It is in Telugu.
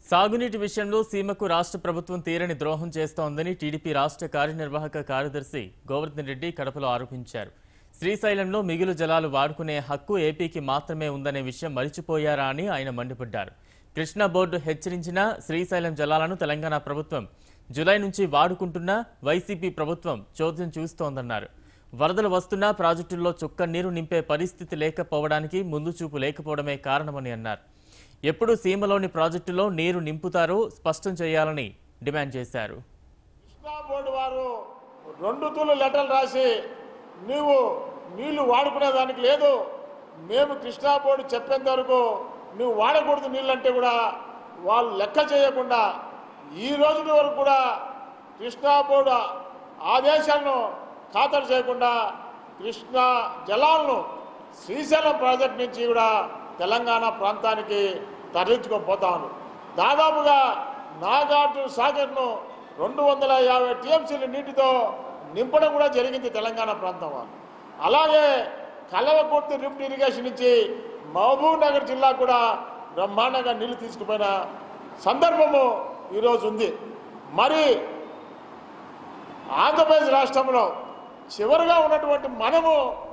సాగునీటి విషయంలో సీమకు రాష్ట్ర ప్రభుత్వం తీరని ద్రోహం చేస్తోందని టీడీపీ రాష్ట్ర కార్యనిర్వాహక కార్యదర్శి గోవర్ధన్ రెడ్డి కడపలో ఆరోపించారు శ్రీశైలంలో మిగులు జలాలు వాడుకునే హక్కు ఏపీకి మాత్రమే ఉందనే విషయం మరిచిపోయారా అని ఆయన మండిపడ్డారు కృష్ణా బోర్డు హెచ్చరించిన శ్రీశైలం జలాలను తెలంగాణ ప్రభుత్వం జులై నుంచి వాడుకుంటున్న వైసీపీ ప్రభుత్వం చోద్యం చూస్తోందన్నారు వరదలు వస్తున్నా ప్రాజెక్టుల్లో చుక్క నీరు నింపే పరిస్థితి లేకపోవడానికి ముందు చూపు లేకపోవడమే కారణమని అన్నారు ఎప్పుడు సీమలోని ప్రాజెక్టులో నీరు నింపుతారో స్పష్టం చేయాలని డిమాండ్ చేశారు కృష్ణా బోర్డు వారు రెండు తూలు లెటర్లు రాసి నీవు నీళ్లు వాడుకునేదానికి లేదు మేము కృష్ణా బోర్డు చెప్పేంత వరకు నువ్వు వాడకూడదు నీళ్ళంటే కూడా వాళ్ళు లెక్క చేయకుండా ఈ రోజు వరకు కూడా కృష్ణా బోర్డు ఆదేశాలను ఖాతరు చేయకుండా కృష్ణా జలాలను శ్రీశైలం ప్రాజెక్ట్ నుంచి కూడా తెలంగాణ ప్రాంతానికి తరలించుకొని దాదాపుగా నాగార్జున సాగర్ను రెండు వందల యాభై టీఎంసీల నీటితో నింపడం కూడా జరిగింది తెలంగాణ ప్రాంతం వాళ్ళు అలాగే కలవకుర్తి లిఫ్ట్ ఇరిగేషన్ నుంచి మహబూబ్ నగర్ జిల్లా కూడా బ్రహ్మాండంగా నీళ్లు తీసుకుపోయిన సందర్భము ఈరోజు ఉంది మరి ఆంధ్రప్రదేశ్ రాష్ట్రంలో చివరిగా ఉన్నటువంటి మనము